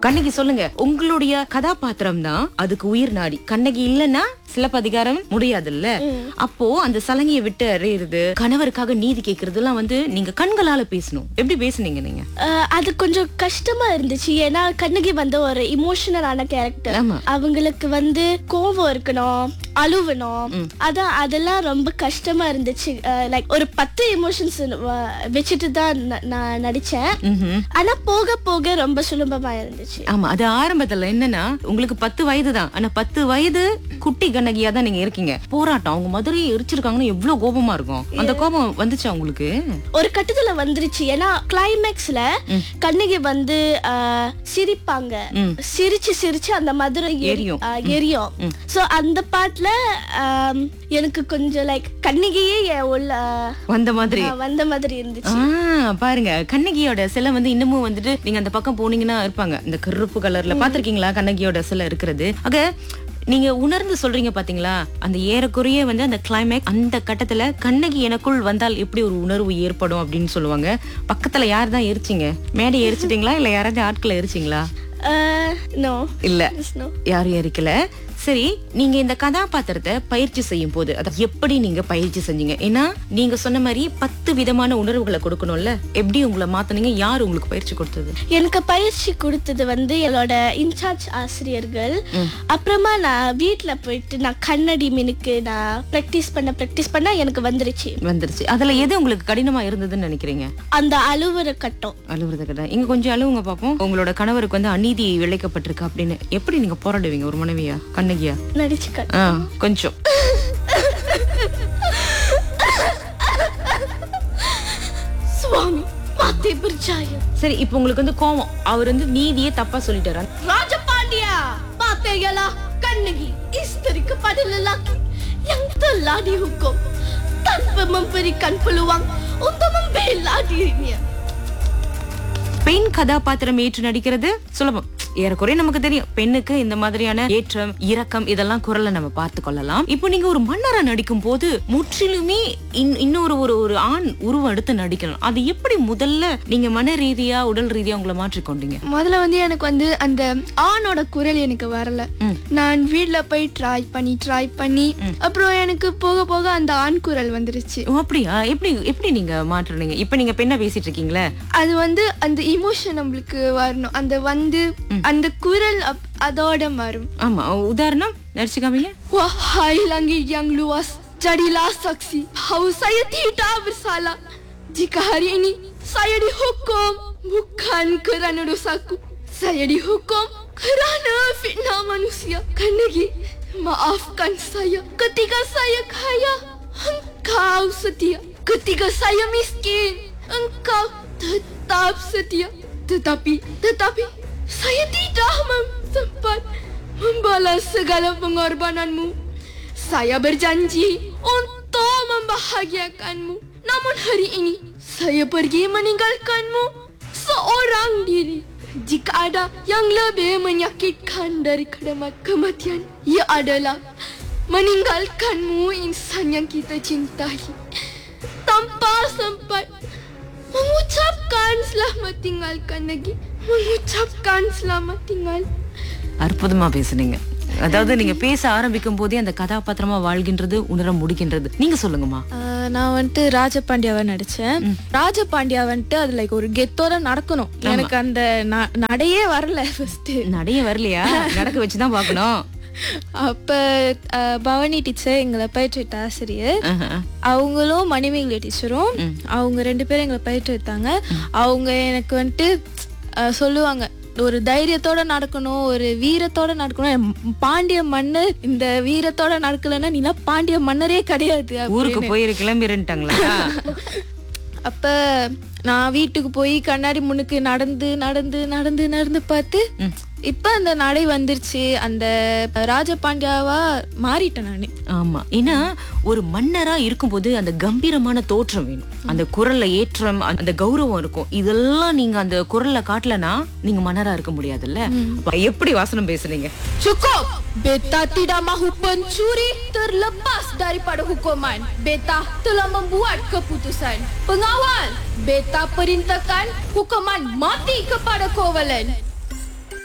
கண்ணகி சொல்லுங்க உங்களுடைய கதாபாத்திரம் தான் அதுக்கு உயிர் நாடி கண்ணகி இல்லன்னா சிலப்பதிகாரம் முடியாதுல்ல அப்போ அந்த சலங்கையை விட்டு அறியறது கணவருக்காக நீதி கேக்குறது எல்லாம் வந்து நீங்க கண்களால பேசணும் எப்படி பேசுனீங்க நீங்க அஹ், அது கொஞ்சம் கஷ்டமா இருந்துச்சு ஏன்னா கண்ணகி வந்து ஒரு இமோஷனலான கேரக்டர் ஆமா. அவங்களுக்கு வந்து கோபம் இருக்கணும் அழுவணும் அதான் அதெல்லாம் ரொம்ப கஷ்டமா இருந்துச்சு லைக் ஒரு பத்து எமோஷன்ஸ் வச்சுட்டு தான் ந- நான் நடிச்சேன் ம்ஹும். ஆனா போக போக ரொம்ப சுலபமா இருந்துச்சு ஆமா அது ஆரம்பத்துல என்னன்னா உங்களுக்கு பத்து வயது தான் ஆனா பத்து வயது குட்டி கண்ணகியா தான் நீங்க இருக்கீங்க போராட்டம் அவங்க மதுரையை எரிச்சிருக்காங்கன்னு எவ்வளவு கோபமா இருக்கும் அந்த கோபம் வந்துச்சா உங்களுக்கு ஒரு கட்டத்துல வந்துருச்சு ஏன்னா கிளைமேக்ஸ்ல கண்ணகி வந்து அஹ், சிரிப்பாங்க சிரிச்சு சிரிச்சு அந்த மதுரை எரி- எரியும். அஹ், எரியும் சோ அந்த பாட்டுல ஆம், எனக்கு கொஞ்சம் லைக் கண்ணகியே என் உள்ள வந்த மாதிரி அஹ், வந்த மாதிரி இருந்துச்சு ஆ பாருங்க கண்ணகியோட சிலை வந்து இன்னமும் வந்துட்டு நீங்க அந்த பக்கம் போனீங்கன்னா இருப்பாங்க இந்த கருப்பு கலர்ல பாத்திருக்கீங்களா கண்ணகியோட சிலை இருக்கிறது ஆக நீங்க உணர்ந்து சொல்றீங்க பாத்தீங்களா அந்த ஏறக்குறைய வந்து அந்த கிளைமேக்ஸ் அந்த கட்டத்துல கண்ணகி எனக்குள் வந்தால் எப்படி ஒரு உணர்வு ஏற்படும் அப்படின்னு சொல்லுவாங்க பக்கத்துல யார் தான் எரிச்சிங்க மேடை எரிச்சிட்டீங்களா இல்ல யாராவது ஆட்களை எரிச்சிங்களா நோ இல்ல நோ யாரும் எரிக்கல சரி நீங்க இந்த கதாபாத்திரத்தை பயிற்சி செய்யும் போது அதை எப்படி நீங்க பயிற்சி செஞ்சீங்க ஏன்னா நீங்க சொன்ன மாதிரி பத்து விதமான உணர்வுகளை கொடுக்கணும்ல எப்படி உங்களை மாத்துனீங்க யார் உங்களுக்கு பயிற்சி கொடுத்தது எனக்கு பயிற்சி கொடுத்தது வந்து என்னோட இன்சார்ஜ் ஆசிரியர்கள் அப்புறமா நான் வீட்ல போயிட்டு நான் கண்ணடி மினுக்கு நான் ப்ராக்டிஸ் பண்ண ப்ராக்டிஸ் பண்ண எனக்கு வந்துருச்சு வந்துருச்சு அதுல எது உங்களுக்கு கடினமா இருந்ததுன்னு நினைக்கிறீங்க அந்த அழுவுற கட்டம் அழுவுறது கடை இங்க கொஞ்சம் அழுவுங்க பாப்போம் உங்களோட கணவருக்கு வந்து அநீதி விளைக்கப்பட்டிருக்கு அப்படின்னு எப்படி நீங்க போராடுவீங்க ஒரு மனைவியா கண்ணகியா நடிச்சு கட் ஆ கொஞ்சம் சுவாமி மாத்தே பிரிச்சாய சரி இப்போ உங்களுக்கு வந்து கோவம் அவர் வந்து நீதியே தப்பா சொல்லிட்டாரு ராஜபாண்டியா பாத்தேங்களா கண்ணகி இஸ்திரிக்கு பதில் lelaki yang telah dihukum tanpa memberikan peluang untuk membela dirinya. பெண் கதாபாத்திரம் ஏற்று நடிக்கிறது சுலபம் ஏறக்குறைய நமக்கு தெரியும் பெண்ணுக்கு இந்த மாதிரியான ஏற்றம் இரக்கம் இதெல்லாம் குரல்ல நம்ம பார்த்து கொள்ளலாம் இப்போ நீங்க ஒரு மன்னரா நடிக்கும் போது முற்றிலுமே இன்- இன்னொரு ஒரு ஒரு ஆண் உருவம் எடுத்து நடிக்கணும் அது எப்படி முதல்ல நீங்க மன ரீதியா உடல் ரீதியா உங்களை மாற்றிக்கொண்டீங்க முதல்ல வந்து எனக்கு வந்து அந்த ஆணோட குரல் எனக்கு வரல நான் வீட்ல போய் ட்ரை பண்ணி ட்ரை பண்ணி அப்புறம் எனக்கு போக போக அந்த ஆண் குரல் வந்துருச்சு ஓ அப்படியா எப்படி எப்படி நீங்க மாற்றுனீங்க இப்ப நீங்க பெண்ணா பேசிட்டு இருக்கீங்களே அது வந்து அந்த இமோஷன் நம்மளுக்கு வரணும் அந்த வந்து அந்த குரல் அப்- அதோட மாறும் ஆமா உதாரணம் நடிச்சுக்காமீங்க Wahai langit yang luas, jadilah saksi bahawa saya tidak bersalah. Jika hari ini saya dihukum bukan kerana dosaku. Saya dihukum kerana fitnah manusia. Kanagi, maafkan saya ketika saya kaya. Engkau setia. Ketika saya miskin, engkau tetap setia. Tetapi, tetapi, saya tidak mem- sempat membalas segala pengorbananmu. Saya berjanji untuk membahagiakanmu. Namun hari ini, saya pergi meninggalkanmu seorang diri. Jika ada yang lebih menyakitkan daripada mat- kematian, ia adalah meninggalkanmu insan yang kita cintai. Tanpa sempat mengucapkan selamat tinggalkan lagi. Mengucapkan selamat tinggal. அற்புதமா பேசுனீங்க அதாவது நீங்க பேச ஆரம்பிக்கும் போதே அந்த கதாபாத்திரமா வாழ்கின்றது உணர முடிக்கின்றது நீங்க சொல்லுங்கம்மா ஆஹ் நான் வந்துட்டு ராஜபாண்டியாவை நடிச்சேன் ராஜபாண்டியா வந்துட்டு அது லைக் ஒரு கெத்தோட நடக்கணும் எனக்கு அந்த ந- நடையே வரல ஃபர்ஸ்ட் நடைய வரலையா நடக்க வச்சுதான் பாக்கணும் அப்ப ஆஹ் பவானி டீச்சர் எங்களை பயிற்றுவித்த ஆசிரியர் ஆஹா. அவங்களும் மணிமேகலை டீச்சரும் அவங்க ரெண்டு பேரும் எங்களை பயிற்றுவித்தாங்க அவங்க எனக்கு வந்துட்டு ஆஹ் சொல்லுவாங்க ஒரு தைரியத்தோட நடக்கணும் ஒரு வீரத்தோட நடக்கணும் எம் பாண்டிய மன்னர் இந்த வீரத்தோட நடக்கலைன்னா நீலாம் பாண்டிய மன்னரே கிடையாது ஊருக்கு போயிரு கிளம்பிருன்ட்டாங்களா அப்ப நான் வீட்டுக்கு போய் கண்ணாடி முன்னுக்கு நடந்து நடந்து நடந்து நடந்து பார்த்து இப்ப அந்த நடை வந்துருச்சு அந்த ராஜபாண்டியாவா மாறிட்டேன் நானு ஆமா ஏன்னா ஒரு மன்னரா இருக்கும்போது அந்த கம்பீரமான தோற்றம் வேணும் அந்த குரல்ல ஏற்றம் அந்த கௌரவம் இருக்கும் இதெல்லாம் நீங்க அந்த குரல்ல காட்டலனா நீங்க மன்னரா இருக்க முடியாதுல்ல அப்ப எப்படி வாசனம் பேசுறீங்க Cukup! Beta tidak mahu pencuri terlepas daripada hukuman. Beta telah membuat keputusan. Pengawal, beta perintahkan hukuman mati kepada Kovalen.